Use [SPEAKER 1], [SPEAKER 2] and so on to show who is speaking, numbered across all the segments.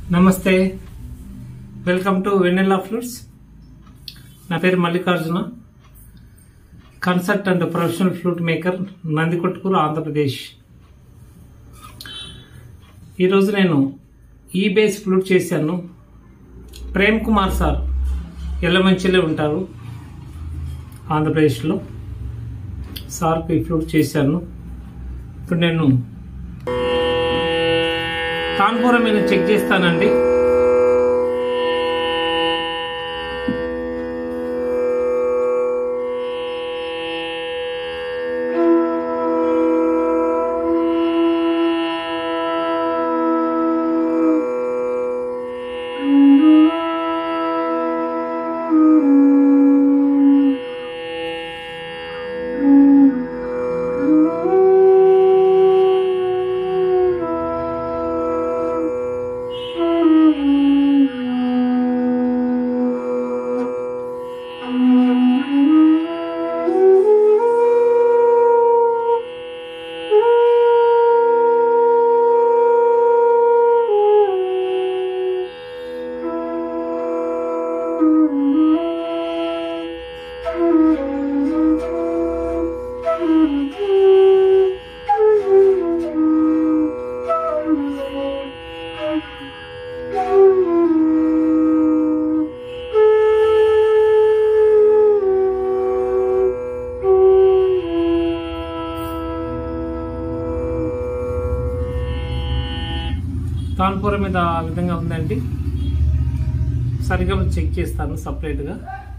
[SPEAKER 1] నమస్తే welcome to vanilla flutes నా పేరు Mallikarjuna concert and professional flute maker Nandikotkur Andhra Pradesh ఈరోజు నేను ఈ బేస్ ఫ్లూట్ చేశాను ప్రేమ్ కుమార్ సార్ ఎల్లమంచిలో ఉంటారు ఆంధ్రప్రదేశ్లో సార్కి ఈ ఫ్లూట్ చేశాను ఇప్పుడు నేను కాన్పురం మీద చెక్ చేస్తానండి తాన్పురం మీద ఆ విధంగా ఉందండి సరిగా చెక్ చేస్తాను సపరేట్గా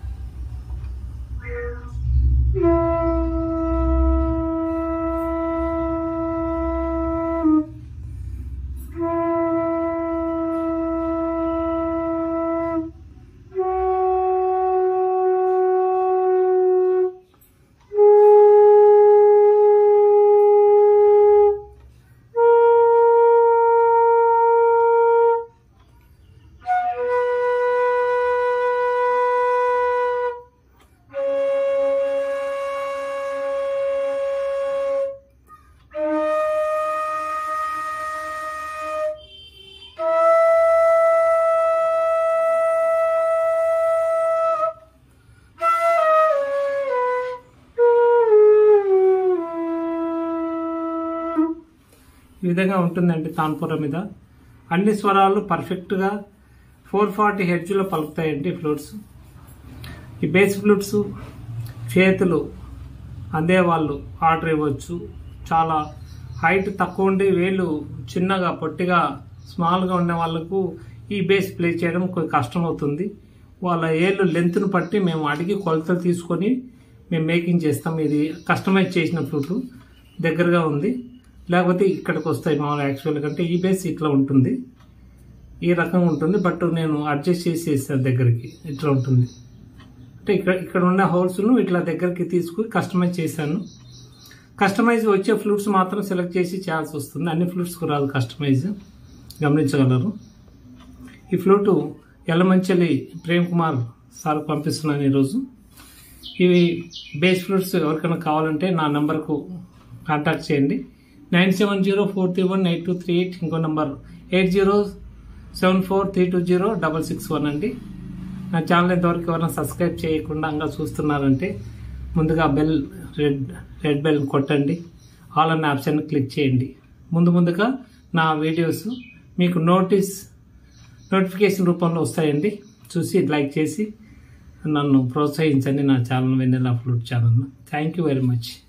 [SPEAKER 1] ఈ విధంగా ఉంటుందండి తాన్పురం మీద అన్ని స్వరాలు పర్ఫెక్ట్గా ఫోర్ ఫార్టీ హెడ్జ్లో పలుకుతాయండి ఫ్లూట్స్ ఈ బేస్ ఫ్లూట్స్ చేతులు అందేవాళ్ళు ఆర్డర్ ఇవ్వచ్చు చాలా హైట్ తక్కువ ఉండి వేలు చిన్నగా పొట్టిగా స్మాల్గా ఉండే వాళ్ళకు ఈ బేస్ ప్లే చేయడం కొంచెం కష్టం అవుతుంది వాళ్ళ ఏళ్ళు లెంత్ను బట్టి మేము అడిగి కొలతలు తీసుకొని మేము మేకింగ్ చేస్తాం ఇది కస్టమైజ్ చేసిన ఫ్లూట్ దగ్గరగా ఉంది లేకపోతే ఇక్కడికి వస్తాయి మామూలు యాక్చువల్ కంటే ఈ బేస్ ఇట్లా ఉంటుంది ఈ రకంగా ఉంటుంది బట్ నేను అడ్జస్ట్ చేసి వేసాను దగ్గరికి ఇట్లా ఉంటుంది అంటే ఇక్కడ ఇక్కడ ఉన్న హోల్స్ను ఇట్లా దగ్గరికి తీసుకుని కస్టమైజ్ చేశాను కస్టమైజ్ వచ్చే ఫ్లూట్స్ మాత్రం సెలెక్ట్ చేసి చేయాల్సి వస్తుంది అన్ని ఫ్లూట్స్కు రాదు కస్టమైజ్ గమనించగలరు ఈ ఫ్లూటు ఎల్లమంచలి ప్రేమ్ కుమార్ సార్ పంపిస్తున్నాను ఈరోజు ఇవి బేస్ ఫ్లూట్స్ ఎవరికైనా కావాలంటే నా నంబర్కు కాంటాక్ట్ చేయండి nine seven zero four three one eight two three eight ఇంకో number eight zero seven four three two zero double six one అండి నా ఛానల్ ఇంతవరకు ఎవరైనా సబ్స్క్రైబ్ చేయకుండా ఇంకా చూస్తున్నారంటే ముందుగా బెల్ రెడ్ రెడ్ బెల్ కొట్టండి ఆల్ అన్న ఆప్షన్ క్లిక్ చేయండి ముందు ముందుగా నా వీడియోస్ మీకు నోటీస్ నోటిఫికేషన్ రూపంలో వస్తాయండి చూసి లైక్ చేసి నన్ను ప్రోత్సహించండి నా channel Vennela flute channel thank you very much